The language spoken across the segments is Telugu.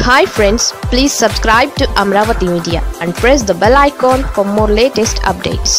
hi friends please subscribe to Amaravati Media and press the bell icon for more latest updates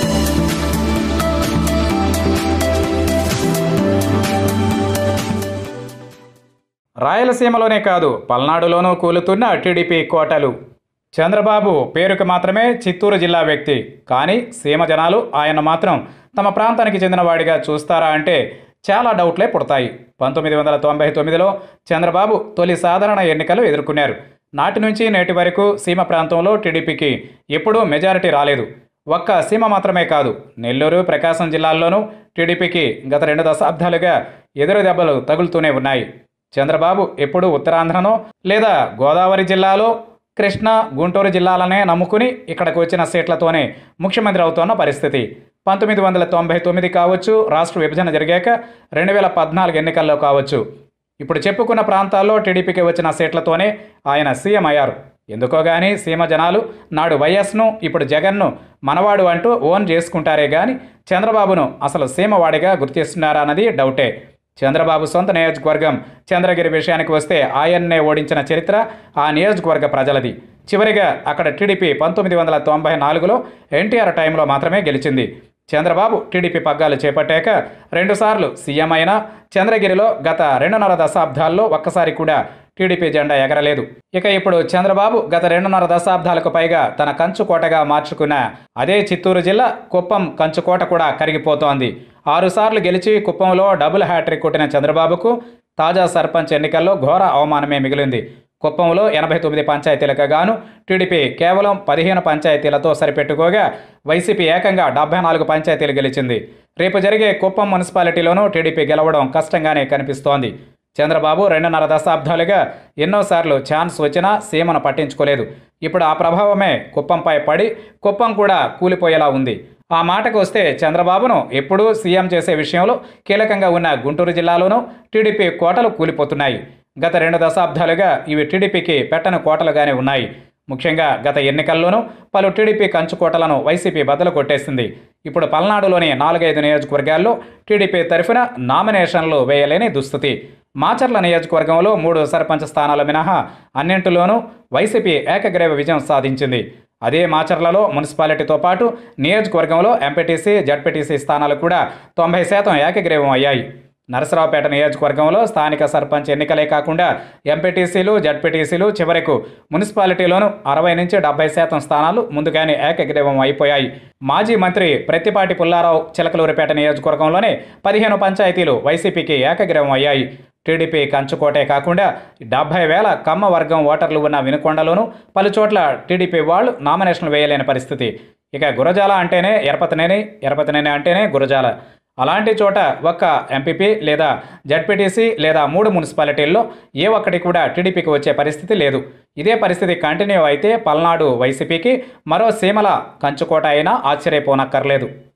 రాయలసీమలోనే కాదు పల్నాడులోనూ కూలుతున్న టీడీపీ కోటలు చంద్రబాబు పేరుకు మాత్రమే చిత్తూరు జిల్లా వ్యక్తి కానీ సీమ జనాలు ఆయన మాత్రం తమ ప్రాంతానికి చెందినవాడిగా చూస్తారా అంటే చాలా డౌట్లే పుడతాయి పంతొమ్మిది వందల తొంభై తొమ్మిదిలో చంద్రబాబు తొలి సాధారణ ఎన్నికలు ఎదుర్కొన్నారు నాటి నుంచి నేటి వరకు సీమ ప్రాంతంలో టీడీపీకి ఎప్పుడూ మెజారిటీ రాలేదు ఒక్క సీమ మాత్రమే కాదు నెల్లూరు ప్రకాశం జిల్లాల్లోనూ టీడీపీకి గత రెండు దశాబ్దాలుగా ఎదురు దెబ్బలు తగులుతూనే ఉన్నాయి చంద్రబాబు ఎప్పుడూ ఉత్తరాంధ్రనో లేదా గోదావరి జిల్లాలో కృష్ణా గుంటూరు జిల్లాలనే నమ్ముకుని ఇక్కడికి వచ్చిన సీట్లతోనే ముఖ్యమంత్రి అవుతున్న పరిస్థితి పంతొమ్మిది వందల తొంభై తొమ్మిది కావచ్చు రాష్ట్ర విభజన జరిగాక రెండు వేల పద్నాలుగు ఎన్నికల్లో కావచ్చు ఇప్పుడు చెప్పుకున్న ప్రాంతాల్లో టీడీపీకి వచ్చిన సీట్లతోనే ఆయన సీఎం అయ్యారు ఎందుకో గానీ సీమ జనాలు నాడు వైఎస్ను ఇప్పుడు జగన్ను మనవాడు అంటూ ఓన్ చేసుకుంటారే గాని చంద్రబాబును అసలు సీమవాడిగా గుర్తిస్తున్నారా అన్నది డౌటే చంద్రబాబు సొంత నియోజకవర్గం చంద్రగిరి విషయానికి వస్తే ఆయన్నే ఓడించిన చరిత్ర ఆ నియోజకవర్గ ప్రజలది చివరిగా అక్కడ టీడీపీ పంతొమ్మిది వందల తొంభై నాలుగులో ఎన్టీఆర్ టైంలో మాత్రమే గెలిచింది చంద్రబాబు టీడీపీ పగ్గాలు చేపట్టాక రెండుసార్లు సీఎం అయినా చంద్రగిరిలో గత రెండున్నర దశాబ్దాల్లో ఒక్కసారి కూడా టీడీపీ జెండా ఎగరలేదు ఇక ఇప్పుడు చంద్రబాబు గత రెండున్నర దశాబ్దాలకు పైగా తన కంచుకోటగా మార్చుకున్న అదే చిత్తూరు జిల్లా కుప్పం కంచుకోట కూడా కరిగిపోతోంది ఆరుసార్లు గెలిచి కుప్పంలో డబుల్ హ్యాట్రిక్ కొట్టిన చంద్రబాబుకు తాజా సర్పంచ్ ఎన్నికల్లో ఘోర అవమానమే మిగిలింది కుప్పంలో ఎనభై తొమ్మిది పంచాయతీలకు గాను టీడీపీ కేవలం పదిహేను పంచాయతీలతో సరిపెట్టుకోగా వైసీపీ ఏకంగా డెబ్బై నాలుగు పంచాయతీలు గెలిచింది రేపు జరిగే కుప్పం మున్సిపాలిటీలోనూ టీడీపీ గెలవడం కష్టంగానే కనిపిస్తోంది చంద్రబాబు రెండున్నర దశాబ్దాలుగా ఎన్నోసార్లు ఛాన్స్ వచ్చినా సీమను పట్టించుకోలేదు ఇప్పుడు ఆ ప్రభావమే కుప్పంపై పడి కుప్పం కూడా కూలిపోయేలా ఉంది ఆ మాటకు వస్తే చంద్రబాబును ఎప్పుడూ సీఎం చేసే విషయంలో కీలకంగా ఉన్న గుంటూరు జిల్లాలోనూ టీడీపీ కోటలు కూలిపోతున్నాయి గత రెండు దశాబ్దాలుగా ఇవి టీడీపీకి పెట్టని కోటలుగానే ఉన్నాయి ముఖ్యంగా గత ఎన్నికల్లోనూ పలు టీడీపీ కంచుకోటలను వైసీపీ బద్దలు కొట్టేసింది ఇప్పుడు పల్నాడులోని నాలుగైదు నియోజకవర్గాల్లో టీడీపీ తరఫున నామినేషన్లు వేయలేని దుస్థితి మాచర్ల నియోజకవర్గంలో మూడు సర్పంచ్ స్థానాలు మినహా అన్నింటిలోనూ వైసీపీ ఏకగ్రీవ విజయం సాధించింది అదే మాచర్లలో మున్సిపాలిటీతో పాటు నియోజకవర్గంలో ఎంపీటీసీ జడ్పీటీసీ స్థానాలు కూడా తొంభై శాతం ఏకగ్రీవం అయ్యాయి నరసరావుపేట నియోజకవర్గంలో స్థానిక సర్పంచ్ ఎన్నికలే కాకుండా ఎంపీటీసీలు జడ్పీటీసీలు చివరకు మున్సిపాలిటీలోనూ అరవై నుంచి డెబ్బై శాతం స్థానాలు ముందుగానే ఏకగ్రీవం అయిపోయాయి మాజీ మంత్రి ప్రత్తిపాటి పుల్లారావు చిలకలూరిపేట నియోజకవర్గంలోనే పదిహేను పంచాయతీలు వైసీపీకి ఏకగ్రీవం అయ్యాయి టీడీపీ కంచుకోటే కాకుండా డెబ్బై వేల కమ్మ వర్గం ఓటర్లు ఉన్న వినుకొండలోనూ పలుచోట్ల టీడీపీ వాళ్ళు నామినేషన్లు వేయలేని పరిస్థితి ఇక గురజాల అంటేనే ఎరపతినేని ఎరపతినేని అంటేనే గురజాల అలాంటి చోట ఒక్క ఎంపీపీ లేదా జడ్పీటీసీ లేదా మూడు మున్సిపాలిటీల్లో ఏ ఒక్కటి కూడా టీడీపీకి వచ్చే పరిస్థితి లేదు ఇదే పరిస్థితి కంటిన్యూ అయితే పల్నాడు వైసీపీకి మరో సీమల కంచుకోట అయినా ఆశ్చర్యపోనక్కర్లేదు